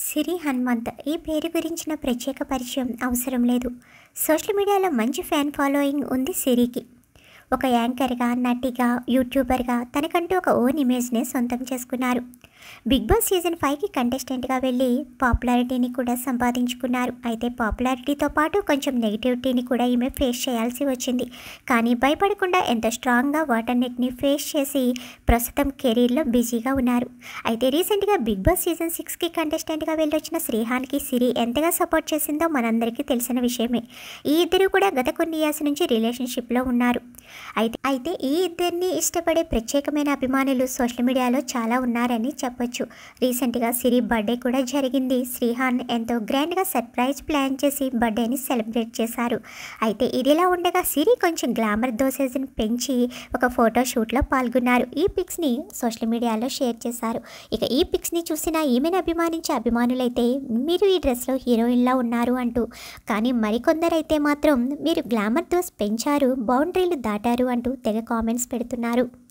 సిరి హనుమంత్ ఈ పేరు గురించిన ప్రత్యేక పరిచయం అవసరం లేదు సోషల్ మీడియాలో మంచి ఫ్యాన్ ఫాలోయింగ్ ఉంది సిరికి ఒక యాంకర్గా నటిగా యూట్యూబర్గా తనకంటూ ఒక ఓన్ ఇమేజ్ని సొంతం చేసుకున్నారు బిగ్ బాస్ సీజన్ ఫైవ్కి కంటెస్టెంట్గా వెళ్ళి పాపులారిటీని కూడా సంపాదించుకున్నారు అయితే పాపులారిటీతో పాటు కొంచెం నెగిటివిటీని కూడా ఈమె ఫేస్ చేయాల్సి వచ్చింది కానీ భయపడకుండా ఎంతో స్ట్రాంగ్గా వాటన్నిటిని ఫేస్ చేసి ప్రస్తుతం కెరీర్లో బిజీగా ఉన్నారు అయితే రీసెంట్గా బిగ్ బాస్ సీజన్ సిక్స్కి కంటెస్టెంట్గా వెళ్ళొచ్చిన శ్రీహాన్కి సిరి ఎంతగా సపోర్ట్ చేసిందో మనందరికీ తెలిసిన విషయమే ఈ ఇద్దరు కూడా గత కొన్ని ఇయర్స్ నుంచి రిలేషన్షిప్లో ఉన్నారు అయితే అయితే ఈ ఇద్దరిని ఇష్టపడే ప్రత్యేకమైన అభిమానులు సోషల్ మీడియాలో చాలా ఉన్నారని చెప్పొచ్చు రీసెంట్గా సిరి బర్త్డే కూడా జరిగింది శ్రీహాన్ ఎంతో గ్రాండ్గా సర్ప్రైజ్ ప్లాన్ చేసి బర్త్డేని సెలబ్రేట్ చేశారు అయితే ఇదిలా ఉండగా సిరి కొంచెం గ్లామర్ దోసేజ్ని పెంచి ఒక ఫోటో షూట్లో పాల్గొన్నారు ఈ పిక్స్ని సోషల్ మీడియాలో షేర్ చేశారు ఇక ఈ పిక్స్ని చూసిన ఈమెను అభిమానించే అభిమానులైతే మీరు ఈ డ్రెస్లో హీరోయిన్లా ఉన్నారు అంటూ కానీ మరికొందరైతే మాత్రం మీరు గ్లామర్ దోస్ పెంచారు బౌండరీలు దాటారు అంటూ తెగ కామెంట్స్ పెడుతున్నారు